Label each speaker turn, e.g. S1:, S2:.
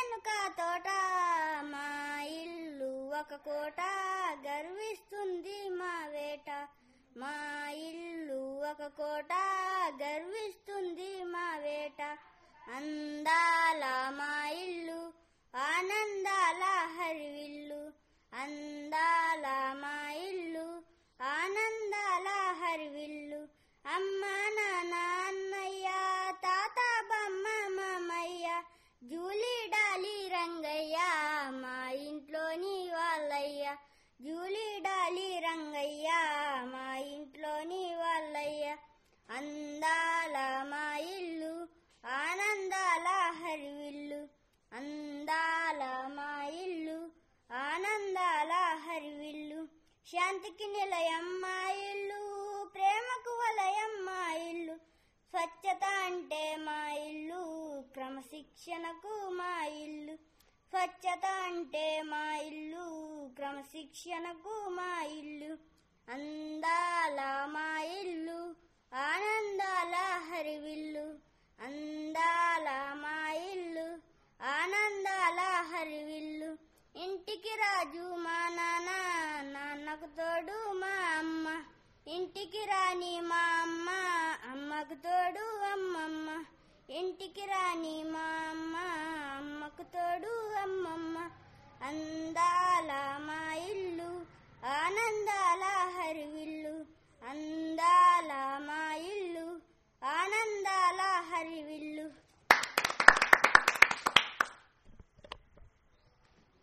S1: వెనుక తోట మా ఇల్లు ఒక కోట గర్విస్తుంది మా వేట మా ఇల్లు ఒక కోట గర్విస్తుంది మా వేట అందాల మా ఇల్లు ఆనందాల హరివిల్లు అందాల మా ఇల్లు ఆనందాల హరివిల్లు అమ్మ నాన్న అన్నయ్య తాత బమ్మ మామయ్య జూలీ డాలి రంగయ్య మా ఇంట్లోని వాళ్ళయ్య జూలీ డాలి రంగయ్య మా ఇంట్లోని వాళ్ళయ్య అందాల మా ఇల్లు ఆనందాల హరివిల్లు అందాల మా ఇల్లు ఆనందాల హరివిల్లు శాంతికి నిలయం మా ఇల్లు ప్రేమకు వలయం మా ఇల్లు స్వచ్ఛత అంటే మా ఇల్లు క్రమశిక్షణకు మా ఇల్లు స్వచ్ఛత అంటే మా ఇల్లు క్రమశిక్షణకు మా ఇల్లు అందాల మా ఇల్లు ఆనందాల హరివిల్లు అందాల మా ఇల్లు ఆనందాల హరివిల్లు ఇంటికి రాజు మా నాన్న నాన్నకు తోడు మా అమ్మ ఇంటికి రాని మా అమ్మ అమ్మకు తోడు అమ్మమ్మ ఇంటికి రాని మా అమ్మ అమ్మ